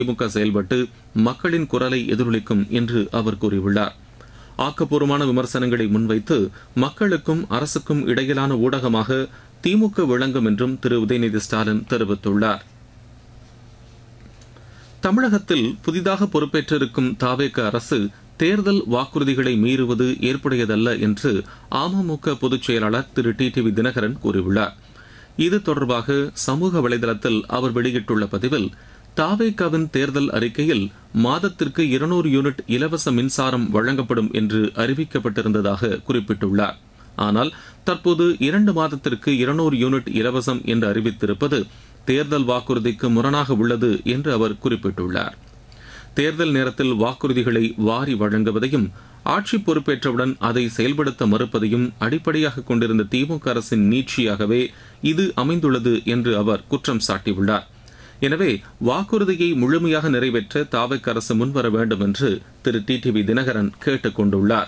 திமுக செயல்பட்டு மக்களின் குரலை எதிரொலிக்கும் என்று அவர் கூறியுள்ளார் ஆக்கப்பூர்வமான விமர்சனங்களை முன்வைத்து மக்களுக்கும் அரசுக்கும் இடையிலான ஊடகமாக திமுக விளங்கும் என்றும் திரு உதயநிதி ஸ்டாலின் தெரிவித்துள்ளார் தமிழகத்தில் புதிதாக பொறுப்பேற்றிருக்கும் தாவேக அரசு தேர்தல் வாக்குறுதிகளை மீறுவது ஏற்புடையதல்ல என்று அமமுக பொதுச் செயலாளர் திரு டி டிவி தினகரன் கூறியுள்ளார் இது தொடர்பாக சமூக வலைதளத்தில் அவர் வெளியிட்டுள்ள பதிவில் தாவேகாவின் தேர்தல் அறிக்கையில் மாதத்திற்கு இருநூறு யூனிட் இலவச மின்சாரம் வழங்கப்படும் என்று அறிவிக்கப்பட்டிருந்ததாக குறிப்பிட்டுள்ளார் ஆனால் தற்போது இரண்டு மாதத்திற்கு இருநூறு யூனிட் இலவசம் என்று அறிவித்திருப்பது தேர்தல் வாக்குறுதிக்கு முரணாக உள்ளது என்று அவர் குறிப்பிட்டுள்ளார் தேர்தல் நேரத்தில் வாக்குறுதிகளை வாரி வழங்குவதையும் ஆட்சி பொறுப்பேற்றவுடன் அதை செயல்படுத்த மறுப்பதையும் அடிப்படையாக கொண்டிருந்த திமுக அரசின் நீட்சியாகவே இது அமைந்துள்ளது என்று அவர் குற்றம் சாட்டியுள்ளார் எனவே வாக்குறுதியை முழுமையாக நிறைவேற்ற தாவக் அரசு முன்வர வேண்டும் என்று திரு டி டிவி தினகரன் கேட்டுக் கொண்டுள்ளார்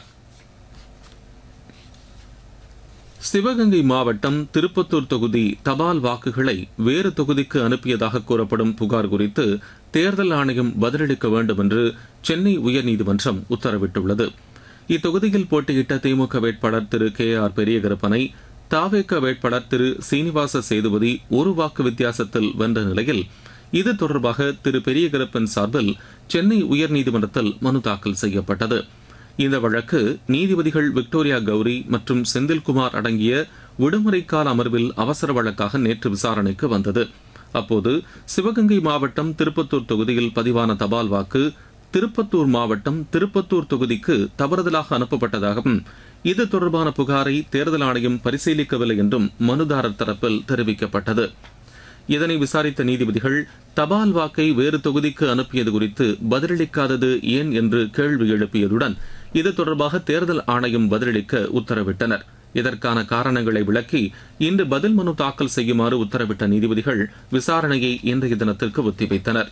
சிவகங்கை மாவட்டம் திருப்பத்தூர் தொகுதி தபால் வாக்குகளை வேறு தொகுதிக்கு அனுப்பியதாக கூறப்படும் புகார் குறித்து தேர்தல் ஆணையம் பதிலளிக்க வேண்டும் என்று சென்னை உயர்நீதிமன்றம் உத்தரவிட்டுள்ளது இத்தொகுதியில் போட்டியிட்ட திமுக வேட்பாளர் திரு கே ஆர் பெரியகருப்பனை தாவேக வேட்பாளர் திரு சீனிவாச சேதுபதி ஒரு வாக்கு வித்தியாசத்தில் வென்ற நிலையில் இது தொடர்பாக திரு பெரியகருப்பன் சார்பில் சென்னை உயர்நீதிமன்றத்தில் மனு தாக்கல் செய்யப்பட்டது இந்த வழக்கு நீதிபதிகள் விக்டோரியா கௌரி மற்றும் செந்தில்குமார் அடங்கிய விடுமுறை கால அமர்வில் அவசர வழக்காக நேற்று விசாரணைக்கு வந்தது அப்போது சிவகங்கை மாவட்டம் திருப்பத்தூர் தொகுதியில் பதிவான தபால் வாக்கு திருப்பத்தூர் மாவட்டம் திருப்பத்தூர் தொகுதிக்கு தவறுதலாக அனுப்பப்பட்டதாகவும் இது தொடர்பான புகாரை தேர்தல் ஆணையம் பரிசீலிக்கவில்லை என்றும் மனுதாரர் தரப்பில் தெரிவிக்கப்பட்டது இதனை விசாரித்த நீதிபதிகள் தபால் வாக்கை வேறு தொகுதிக்கு அனுப்பியது குறித்து பதிலளிக்காதது ஏன் என்று கேள்வி எழுப்பியதுடன் இது தொடர்பாக தேர்தல் ஆணையம் பதிலளிக்க உத்தரவிட்டனர் இதற்கான காரணங்களை விளக்கி இன்று பதில் மனு தாக்கல் செய்யுமாறு உத்தரவிட்ட நீதிபதிகள் விசாரணையை இன்றைய தினத்திற்கு ஒத்திவைத்தனர்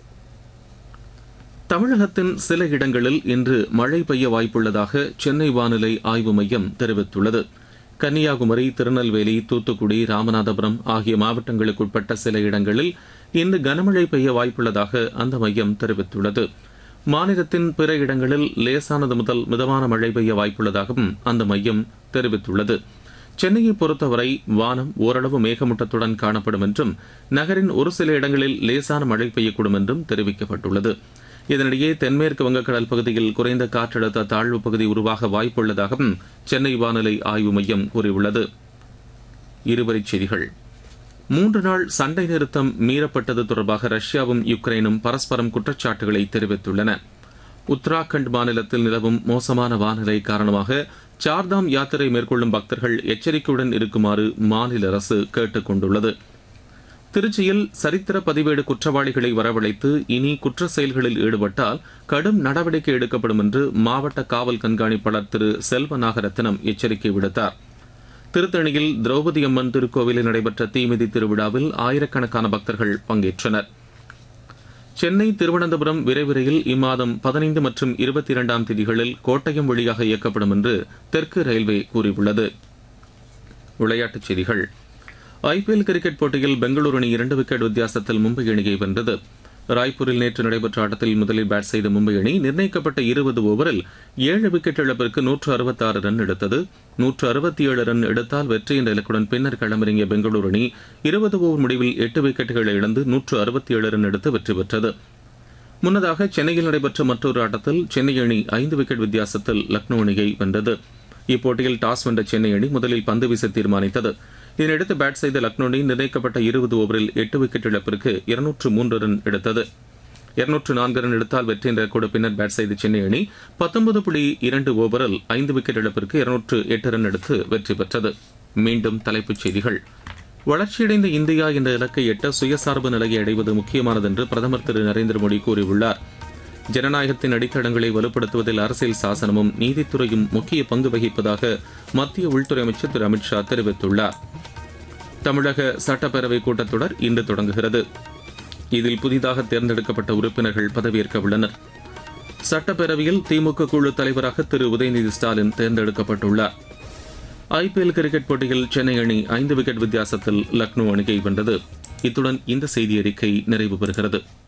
தமிழகத்தின் சில இடங்களில் இன்று மழை பெய்ய வாய்ப்புள்ளதாக சென்னை வானிலை ஆய்வு மையம் தெரிவித்துள்ளது கன்னியாகுமரி திருநெல்வேலி தூத்துக்குடி ராமநாதபுரம் ஆகிய மாவட்டங்களுக்குட்பட்ட சில இடங்களில் இன்று கனமழை பெய்ய வாய்ப்புள்ளதாக அந்த மையம் தெரிவித்துள்ளது மாநிலத்தின் பிற இடங்களில் லேசானது முதல் மிதமான மழை பெய்ய வாய்ப்புள்ளதாகவும் அந்த மையம் தெரிவித்துள்ளது சென்னையை பொறுத்தவரை வானம் ஓரளவு மேகமூட்டத்துடன் காணப்படும் என்றும் நகரின் ஒரு சில இடங்களில் லேசான மழை பெய்யக்கூடும் என்றும் தெரிவிக்கப்பட்டுள்ளது இதனிடையே தென்மேற்கு வங்கக்கடல் பகுதியில் குறைந்த காற்றழுத்த தாழ்வு பகுதி உருவாக வாய்ப்புள்ளதாகவும் சென்னை வானிலை ஆய்வு மையம் கூறியுள்ளது இருவரிச் செய்திகள் மூன்று நாள் சண்டை நிறுத்தம் மீறப்பட்டது தொடர்பாக ரஷ்யாவும் யுக்ரைனும் பரஸ்பரம் குற்றச்சாட்டுகளை தெரிவித்துள்ளன உத்தராகண்ட் மாநிலத்தில் நிலவும் மோசமான வானிலை காரணமாக சார்தாம் யாத்திரை மேற்கொள்ளும் பக்தர்கள் எச்சரிக்கையுடன் இருக்குமாறு மாநில அரசு கேட்டுக் கொண்டுள்ளது திருச்சியில் சரித்திர பதிவேடு குற்றவாளிகளை வரவழைத்து இனி குற்ற செயல்களில் ஈடுபட்டால் கடும் நடவடிக்கை எடுக்கப்படும் என்று மாவட்ட காவல் கண்காணிப்பாளர் திரு செல்வ நாகரத்னம் எச்சரிக்கை விடுத்தார் திருத்தணியில் திரௌபதி அம்மன் திருக்கோவிலில் நடைபெற்ற தீமிதி திருவிழாவில் ஆயிரக்கணக்கான பக்தர்கள் பங்கேற்றனர் சென்னை திருவனந்தபுரம் விரைவு ரயில் இம்மாதம் பதினைந்து மற்றும் இருபத்தி இரண்டாம் தேதிகளில் கோட்டயம் வழியாக இயக்கப்படும் என்று தெற்கு ரயில்வே கூறியுள்ளது விளையாட்டுச் செய்திகள் ஐபிஎல் கிரிக்கெட் போட்டியில் பெங்களூரு அணி இரண்டு விக்கெட் வித்தியாசத்தில் மும்பை அணியை வென்றது ராய்ப்பூரில் நேற்று நடைபெற்ற ஆட்டத்தில் முதலில் பேட் செய்த மும்பை அணி நிர்ணயிக்கப்பட்ட இருபது ஓவரில் ஏழு விக்கெட் இழப்பிற்கு நூற்று அறுபத்தாறு ரன் எடுத்தது நூற்று அறுபத்தி ஏழு ரன் எடுத்தால் வெற்றி என்ற இலக்குடன் பின்னர் களமிறங்கிய பெங்களூரு அணி இருபது ஓவர் முடிவில் எட்டு விக்கெட்டுகளை இழந்து நூற்று அறுபத்தி ஏழு ரன் எடுத்து வெற்றி பெற்றது முன்னதாக சென்னையில் நடைபெற்ற மற்றொரு ஆட்டத்தில் சென்னை அணி ஐந்து விக்கெட் வித்தியாசத்தில் லக்னோ அணியை வென்றது இப்போட்டியில் டாஸ் வென்ற சென்னை அணி முதலில் பந்து வீச தீர்மானித்தது இதனையடுத்து பேட் செய்த லக்னோ அணி நிர்ணயிக்கப்பட்ட இருபது ஓவரில் எட்டு விக்கெட் இழப்பிற்கு இருநூற்று மூன்று ரன் எடுத்தது இருநூற்று நான்கு ரன் எடுத்தால் வெற்றி என்ற கூட பின்னர் பேட் செய்த சென்னை அணி பத்தொன்பது புள்ளி இரண்டு ஓவரில் ஐந்து விக்கெட் இழப்பிற்கு இருநூற்று எட்டு ரன் எடுத்து வெற்றி பெற்றது மீண்டும் தலைப்புச் செய்திகள் வளர்ச்சியடைந்த இந்தியா என்ற இலக்கை எட்ட சுயசார்பு நிலையை அடைவது முக்கியமானது என்று பிரதமர் திரு நரேந்திர மோடி கூறியுள்ளார் ஜனநாயகத்தின் அடித்தளங்களை வலுப்படுத்துவதில் அரசியல் சாசனமும் நீதித்துறையும் முக்கிய பங்கு வகிப்பதாக மத்திய உள்துறை அமைச்சர் திரு அமித்ஷா தெரிவித்துள்ளார் தமிழக சட்டப்பேரவை கூட்டத்தொடர் இன்று தொடங்குகிறது இதில் புதிதாக தேர்ந்தெடுக்கப்பட்ட உறுப்பினர்கள் பதவியேற்க உள்ளனர் சட்டப்பேரவையில் திமுக குழு தலைவராக திரு உதயநிதி ஸ்டாலின் தேர்ந்தெடுக்கப்பட்டுள்ளார் ஐபிஎல் கிரிக்கெட் போட்டியில் சென்னை அணி ஐந்து விக்கெட் வித்தியாசத்தில் லக்னோ அணியை வென்றது இத்துடன் இந்த செய்தி அறிக்கை நிறைவு பெறுகிறது